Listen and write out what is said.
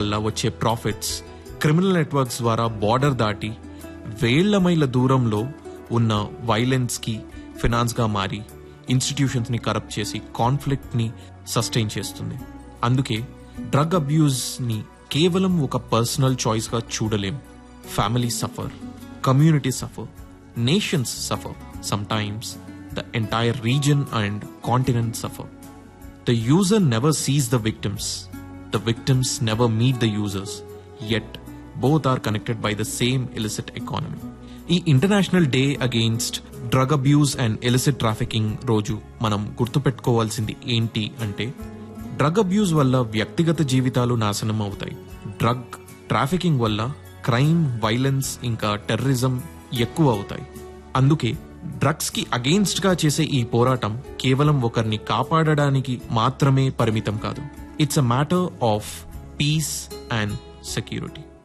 వల్ల వచ్చే profits criminal networks ద్వారా బార్డర్ దాటి వేళ్ల మైళ్ళ దూరంలో ఉన్న వైలెన్స్ కి ఫినాన్స్ గా మారి ఇన్స్టిట్యూషన్స్ ని కరప్ట్ చేసి కాన్ఫ్లిక్ట్ ని సస్టైన్ చేస్తుంది అందుకే డ్రగ్ అబ్యూస్ ని కేవలం ఒక పర్సనల్ చాయిస్ గా చూడలేం family suffer community suffer nations suffer sometimes the entire region and continent suffer The user never sees the victims. The victims never meet the users. Yet, both are connected by the same illicit economy. ఈ international day against drug abuse and illicit trafficking రోజు మనం గుర్తుపెట్టుకోవాల్సింది ఏంటి అంటే drug abuse వల్ల వ్యక్తిగత జీవితాలు నాశనం అవుతాయి డ్రగ్ ట్రాఫికింగ్ వల్ల క్రైమ్ వైలెన్స్ ఇంకా టెర్రరిజం ఎక్కువ అవుతాయి అందుకే డ్రగ్స్ కి అగెయిన్స్ట్ గా చేసే ఈ పోరాటం కేవలం ఒకరిని కాపాడడానికి మాత్రమే పరిమితం కాదు it's a matter of peace and security